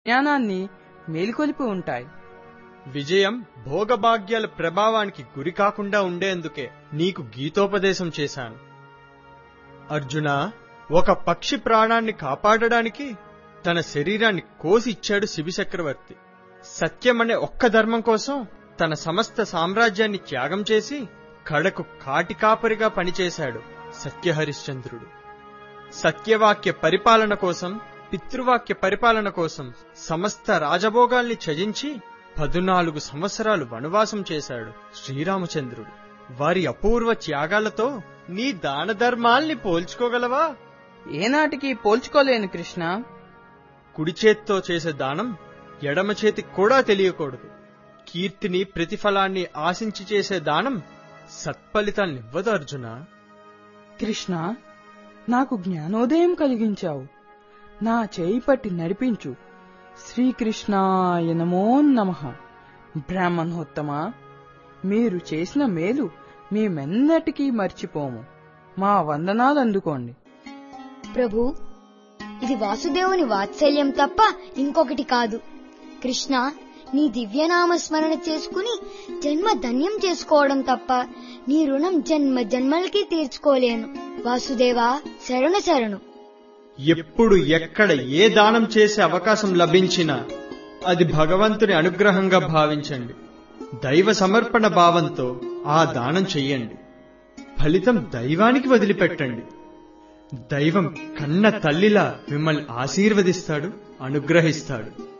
జ్ఞానాన్ని మేల్కొలిపి ఉంటాయి విజయం భోగభాగ్యాల ప్రభావానికి గురి కాకుండా ఉండేందుకే నీకు గీతోపదేశం చేశాను అర్జున ఒక పక్షి ప్రాణాన్ని కాపాడడానికి తన శరీరాన్ని కోసి ఇచ్చాడు శిబిచక్రవర్తి సత్యమనే ఒక్క ధర్మం కోసం తన సమస్త సామ్రాజ్యాన్ని త్యాగం చేసి కడకు కాటికాపరిగా పనిచేశాడు సత్యహరిశ్చంద్రుడు సత్యవాక్య పరిపాలన కోసం పితృవాక్య పరిపాలన కోసం సమస్త రాజభోగాల్ని త్యజించి పదునాలుగు సంవత్సరాలు వనవాసం చేశాడు శ్రీరామచంద్రుడు వారి అపూర్వ త్యాగాలతో నీ దాన ధర్మాల్ని పోల్చుకోగలవా ఏనాటికి పోల్చుకోలేను కృష్ణ కుడి చేత్తో చేసే దానం ఎడమ చేతికి కూడా తెలియకూడదు కీర్తిని ప్రతిఫలాన్ని ఆశించి చేసే దానం సత్ఫలితాన్నివ్వదు అర్జున కృష్ణ నాకు జ్ఞానోదయం కలిగించావు నా చేయి పట్టి నడిపించు శ్రీకృష్ణాయ నమో నమ బ్రాహ్మణోత్తమా మీరు చేసిన మేలు మేమెన్నటికీ మర్చిపోము మా వందనాలు అందుకోండి ప్రభు ఇది వాసుదేవుని వాత్సల్యం తప్ప ఇంకొకటి కాదు కృష్ణ నీ దివ్యనామ స్మరణ చేసుకుని జన్మ ధన్యం చేసుకోవడం తప్ప నీ రుణం జన్మ జన్మలకి తీర్చుకోలేను వాసుదేవా శరణు శరణు ఎప్పుడు ఎక్కడ ఏ దానం చేసే అవకాశం లభించినా అది భగవంతుని అనుగ్రహంగా భావించండి దైవ సమర్పణ భావంతో ఆ దానం చెయ్యండి ఫలితం దైవానికి వదిలిపెట్టండి దైవం కన్న తల్లిలా మిమ్మల్ని ఆశీర్వదిస్తాడు అనుగ్రహిస్తాడు